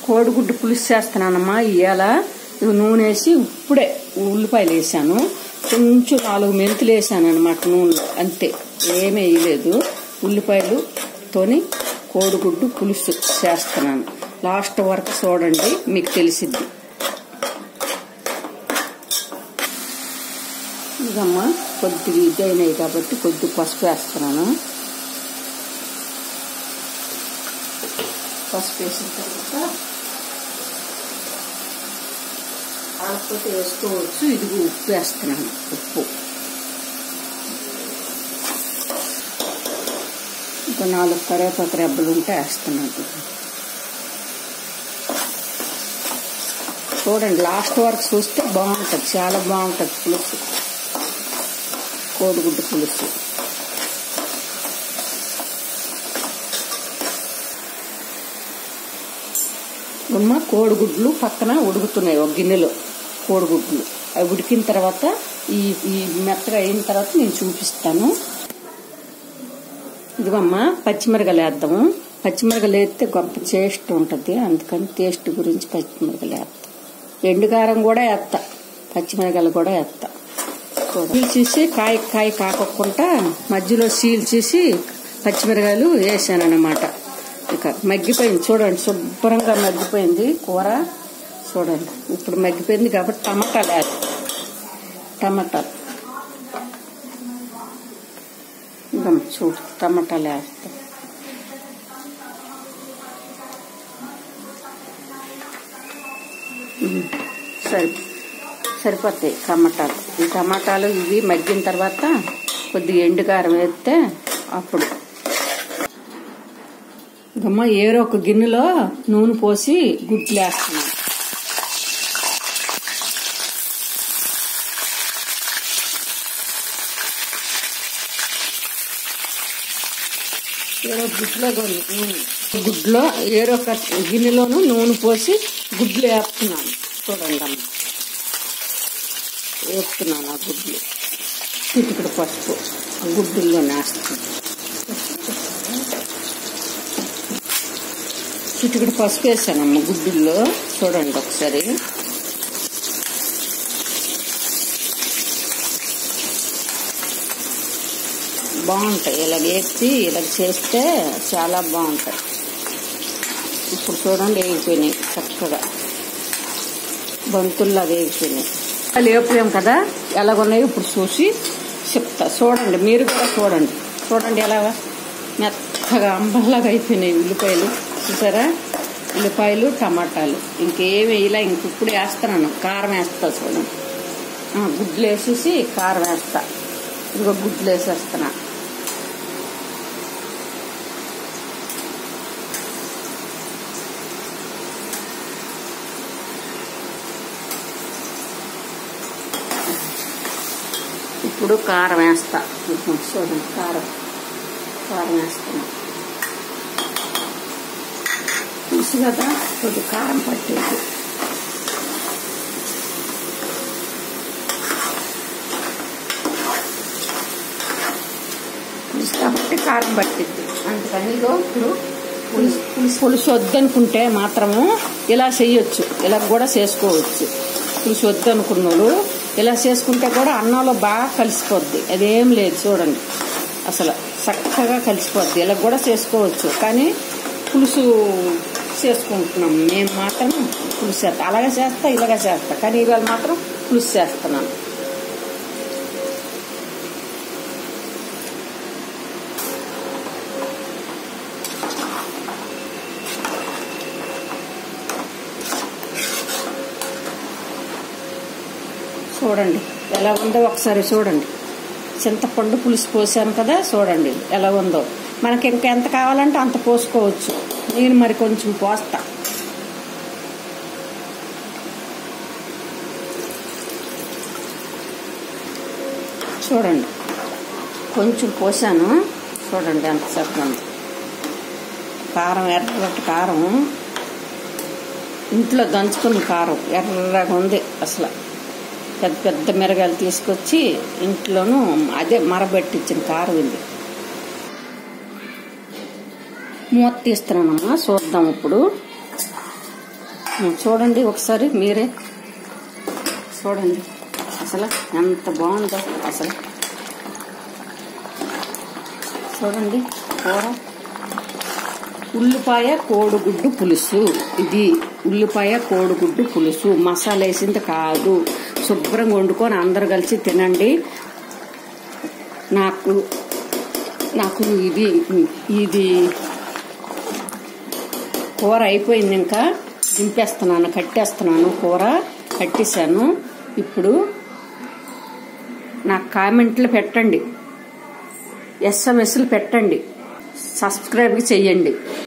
కోడిగుడ్డు పులుసు చేస్తున్నానమ్మా ఇవాళ ఇవి నూనె వేసి ఇప్పుడే ఉల్లిపాయలు వేసాను కొంచెం నాలుగు మెంతులు వేసాను అనమాట నూనెలో అంతే ఏమీ వేయలేదు ఉల్లిపాయలు తోని కోడిగుడ్డు పులుసు చేస్తున్నాను లాస్ట్ వరకు చూడండి మీకు తెలిసిద్ది ఇదమ్మా కొద్దిగా ఇదైనాయి కాబట్టి కొద్ది పసుపు వేస్తున్నాను పసుపు వేసిన తర్వాత కాకపోతే వేసుకోవచ్చు ఇదిగో ఉప్పు వేస్తున్నాను ఉప్పు ఇంకా నాలుగు కరివేపాకు రెబ్బలు ఉంటే వేస్తున్నాను చూడండి లాస్ట్ వరకు చూస్తే బాగుంటుంది చాలా బాగుంటుంది పులుసు కోడిగుడ్డు పులుసు గుమ్మ కోడిగుడ్లు పక్కన ఉడుకుతున్నాయి ఒక గిన్నెలో కోడిగుడ్లు అవి ఉడికిన తర్వాత ఈ ఈ మెత్తగా అయిన తర్వాత నేను చూపిస్తాను ఇదిగమ్మ పచ్చిమిరగలు వేద్దాము పచ్చిమిరగలు వేస్తే గొప్ప టేస్ట్ ఉంటుంది అందుకని టేస్ట్ గురించి పచ్చిమిరగలు వేస్తా ఎండుకారం కూడా వేస్తా పచ్చిమిరగలు కూడా వేస్తా చీల్చేసి కాయ కాయ కాకుండా మధ్యలో చీల్చేసి పచ్చిమిరకాయలు వేసాను అనమాట ఇక మగ్గిపోయింది చూడండి శుభ్రంగా మగ్గిపోయింది కూర చూడండి ఇప్పుడు మగ్గిపోయింది కాబట్టి టమాటాలు వేస్తాం టమాటాలు ఇంకా చూడు టమాటాలు వేస్తాం సరి సరిపోతాయి టమాటాలు ఈ టమాటాలు ఇవి మగ్గిన తర్వాత కొద్దిగా ఎండుకారం వేస్తే అప్పుడు గమ్మ ఏరో ఒక గిన్నెలో నూనె పోసి గుడ్లు వేస్తున్నాం ఏరో గుడ్లో నూనె గుడ్లో ఏరో ఒక గిన్నెలోను నూనె పోసి గుడ్లు వేస్తున్నాను చూడండి అమ్మ వేస్తున్నాను ఆ గుడ్లు చిటికడ పసుపు ఆ గుడ్డుల్లో వేస్తాను చిటికడ పసుపు వేసానమ్మ గుడ్డుల్లో చూడండి ఒకసారి బాగుంటాయి ఇలా వేసి ఇలా చేస్తే చాలా బాగుంటాయి ఇప్పుడు చూడండి వేగిపోయినాయి చక్కగా బంతుల్లా వేగిపోయినాయి లేపులేం కదా ఎలాగున్నాయో ఇప్పుడు చూసి చెప్తా చూడండి మీరు కూడా చూడండి చూడండి ఎలా మెత్తగా అంబల్లాగా అయిపోయినాయి ఉల్లిపాయలు చూసారా ఉల్లిపాయలు టమాటాలు ఇంకేమి ఇలా ఇంక ఇప్పుడు వేస్తున్నాను కారం వేస్తా చూడండి గుడ్లు వేసేసి కారం వేస్తా ఇదిగో గుడ్లు వేసేస్తున్నా ఇప్పుడు కారం వేస్తా చూడండి కారం కారం వేస్తున్నా పులుసు కదా కొద్ది కారం పట్టేది పులుసు కాబట్టి కారం పట్టిద్ది అందుకని ఇదో ఇప్పుడు పులుసు పులుసు పులుసు వద్దనుకుంటే మాత్రము ఇలా చేయొచ్చు ఇలా కూడా చేసుకోవచ్చు పులుసు వద్దనుకున్న వాళ్ళు ఇలా చేసుకుంటే కూడా అన్నంలో బాగా కలిసిపోద్ది అదేం లేదు చూడండి అసలు చక్కగా కలిసిపోద్ది ఇలా కూడా చేసుకోవచ్చు కానీ పులుసు చేసుకుంటున్నాం మేము మాత్రం పులుసు చేస్తా అలాగే చేస్తా ఇలాగే చేస్తా కానీ ఇవాళ మాత్రం పులుసు చేస్తున్నాను చూడండి ఎలా ఉందో ఒకసారి చూడండి చింతపండు పులుసు పోసాను కదా చూడండి ఎలా ఉందో మనకి ఇంకా ఎంత కావాలంటే అంత పోసుకోవచ్చు నేను మరి కొంచెం పోస్తా చూడండి కొంచెం పోసాను చూడండి ఎంత చక్కగా ఉంది కారం ఎర్రటి కారం ఇంట్లో దంచుకున్న కారం ఎర్రగా ఉంది అసలు పెద్ద పెద్ద మిరగాయలు తీసుకొచ్చి ఇంట్లోనూ అదే మరబెట్టించిన కారం ఇది మూత తీస్తున్నానమ్మా చూద్దాం ఇప్పుడు ఉమ్, చూడండి ఒకసారి మీరే చూడండి అసలు ఎంత బాగుందో అసలు చూడండి కూర ఉల్లిపాయ కోడిగుడ్డు పులుసు ఇది ఉల్లిపాయ కోడిగుడ్డు పులుసు మసాలా వేసింది కాదు శుభ్రంగా వండుకొని అందరు కలిసి తినండి నాకు నాకు ఇది ఇది కూర అయిపోయింది ఇంకా దింపేస్తున్నాను కట్టేస్తున్నాను కూర కట్టేశాను ఇప్పుడు నాకు కామెంట్లు పెట్టండి ఎస్ఎంఎస్లు పెట్టండి సబ్స్క్రైబ్ చెయ్యండి